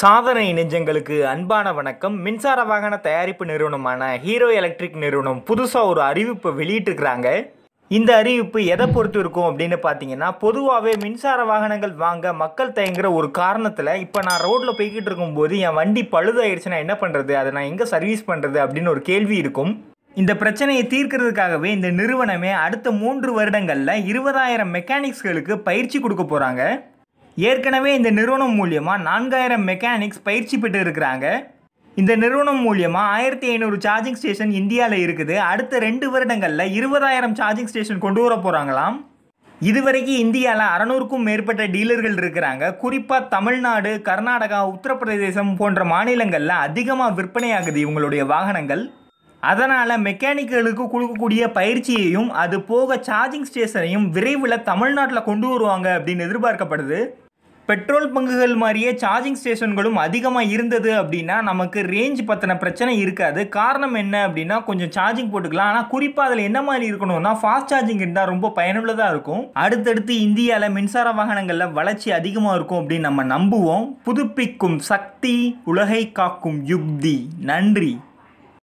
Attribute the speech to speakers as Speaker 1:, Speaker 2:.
Speaker 1: சாதனை நெஞ்சங்களுக்கு அன்பான வணக்கம் மின்சார வாகன தயாரிப்பு நிறுவனமான ஹீரோ எலக்ட்ரிக் நிறுவனம் புதுசாக ஒரு அறிவிப்பை வெளியிட்டிருக்கிறாங்க இந்த அறிவிப்பு எதை பொறுத்து இருக்கும் அப்படின்னு பார்த்தீங்கன்னா பொதுவாகவே மின்சார வாகனங்கள் வாங்க மக்கள் தயங்குற ஒரு காரணத்தில் இப்போ நான் ரோட்டில் போய்கிட்டு இருக்கும்போது என் வண்டி பழுதாயிடுச்சுன்னா என்ன பண்ணுறது அதை நான் எங்கே சர்வீஸ் பண்ணுறது அப்படின்னு ஒரு கேள்வி இருக்கும் இந்த பிரச்சனையை தீர்க்கிறதுக்காகவே இந்த நிறுவனமே அடுத்த மூன்று வருடங்களில் இருபதாயிரம் மெக்கானிக்ஸ்களுக்கு பயிற்சி கொடுக்க போகிறாங்க ஏற்கனவே இந்த நிறுவனம் மூலியமாக நான்காயிரம் மெக்கானிக்ஸ் பயிற்சி பெற்று இருக்கிறாங்க இந்த நிறுவனம் மூலியமாக ஆயிரத்தி ஐநூறு சார்ஜிங் ஸ்டேஷன் இந்தியாவில் இருக்குது அடுத்த ரெண்டு வருடங்களில் இருபதாயிரம் சார்ஜிங் ஸ்டேஷன் கொண்டு வர போகிறாங்களாம் இதுவரைக்கும் இந்தியாவில் அறநூறுக்கும் மேற்பட்ட டீலர்கள் இருக்கிறாங்க குறிப்பாக தமிழ்நாடு கர்நாடகா உத்தரப்பிரதேசம் போன்ற மாநிலங்களில் அதிகமாக விற்பனையாகுது இவங்களுடைய வாகனங்கள் அதனால் மெக்கானிக்குகளுக்கு கொடுக்கக்கூடிய பயிற்சியையும் அது போக சார்ஜிங் ஸ்டேஷனையும் விரைவில் தமிழ்நாட்டில் கொண்டு வருவாங்க அப்படின்னு எதிர்பார்க்கப்படுது பெட்ரோல் பங்குகள் மாதிரியே சார்ஜிங் ஸ்டேஷன்களும் அதிகமாக இருந்தது அப்படின்னா நமக்கு ரேஞ்ச் பற்றின பிரச்சனை இருக்காது காரணம் என்ன அப்படின்னா கொஞ்சம் சார்ஜிங் போட்டுக்கலாம் ஆனால் குறிப்பாக அதில் என்ன மாதிரி இருக்கணும்னா ஃபாஸ்ட் சார்ஜிங் இருந்தால் ரொம்ப பயனுள்ளதாக இருக்கும் அடுத்தடுத்து இந்தியாவில் மின்சார வாகனங்களில் வளர்ச்சி அதிகமாக இருக்கும் அப்படின்னு நம்ம நம்புவோம் புதுப்பிக்கும் சக்தி உலகை காக்கும் யுக்தி நன்றி